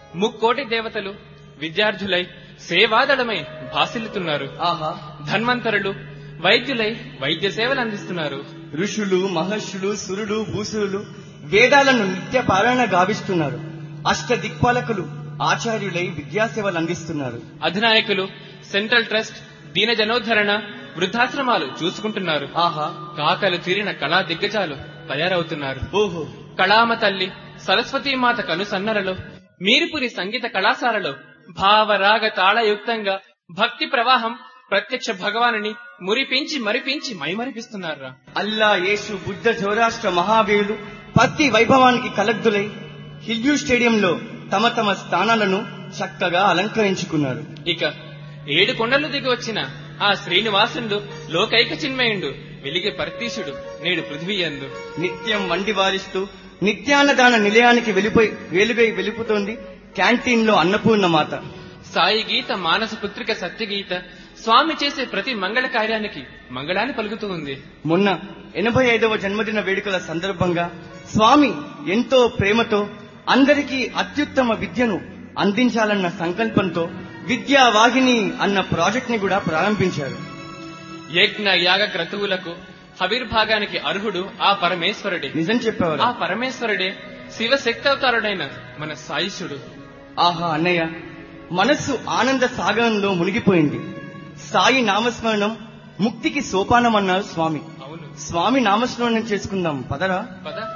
ముక్కోటి దేవతలు విద్యార్థులై సేవాదళమై భాసిల్లుతున్నారు ఆహా ధన్వంతరులు వైద్యులై వైద్య సేవలు అందిస్తున్నారు ఋషులు మహర్షులు సురులు భూసురులు వేదాలను నిత్య పారాయణ గావిస్తున్నారు అష్ట దిక్పాలకులు ఆచార్యులై విద్యాసేవలు అందిస్తున్నారు అధినాయకులు సెంట్రల్ ట్రస్ట్ దీన జనోద్ధరణ వృద్ధాశ్రమాలు చూసుకుంటున్నారు ఆహా కాకలు తీరిన కళా దిగ్గజాలు తయారవుతున్నారు ఓహో కళామ తల్లి సరస్వతీమాత కనుసన్నలలో మీరుపురి సంగీత కళాశాలలో భావరాగ తాళయుక్తంగా భక్తి ప్రవాహం ప్రత్యక్ష భగవానుని మురిపించి మరిపించి మైమరిపిస్తున్నారా అల్లా యేసు బుద్ధ జోరాష్ట్ర మహావీరులు ప్రతి వైభవానికి కలగ్దులై హిల్యూ స్టేడియంలో తమ తమ స్థానాలను చక్కగా అలంకరించుకున్నారు ఇక ఏడు కొండలు దిగి వచ్చిన ఆ శ్రీనివాసుడు లోకైక చిన్మయుండు వెలిగే పర్తీశుడు నేడు పృథ్వీయందు నిత్యం వండి వారిస్తూ నిత్యాన్నదాన నిలయానికి వెలిపోయి వేలుగై వెలుపుతోంది క్యాంటీన్ లో అన్నపూర్ణ మాత సాయి గీత మానస పుత్రిక సత్యగీత స్వామి చేసే ప్రతి మంగళ కార్యానికి మంగళాన్ని పలుకుతూ ఉంది మొన్న ఎనభై ఐదవ జన్మదిన వేడుకల సందర్భంగా స్వామి ఎంతో ప్రేమతో అందరికీ అత్యుత్తమ విద్యను అందించాలన్న సంకల్పంతో విద్యా వాహిని అన్న ప్రాజెక్ట్ ని కూడా ప్రారంభించారు యజ్ఞ యాగ క్రతువులకు హవిర్భాగానికి అర్హుడు ఆ పరమేశ్వరుడే నిజం ఆ చెప్పేవారు పరమేశ్వరుడే శివశక్తవతారుడైన మన సాయిషుడు ఆహా అన్నయ్య మనస్సు ఆనంద సాగరంలో మునిగిపోయింది సాయి నామస్మరణం ముక్తికి సోపానం అన్నారు స్వామి అవును స్వామి నామస్మరణం చేసుకుందాం పదరా పద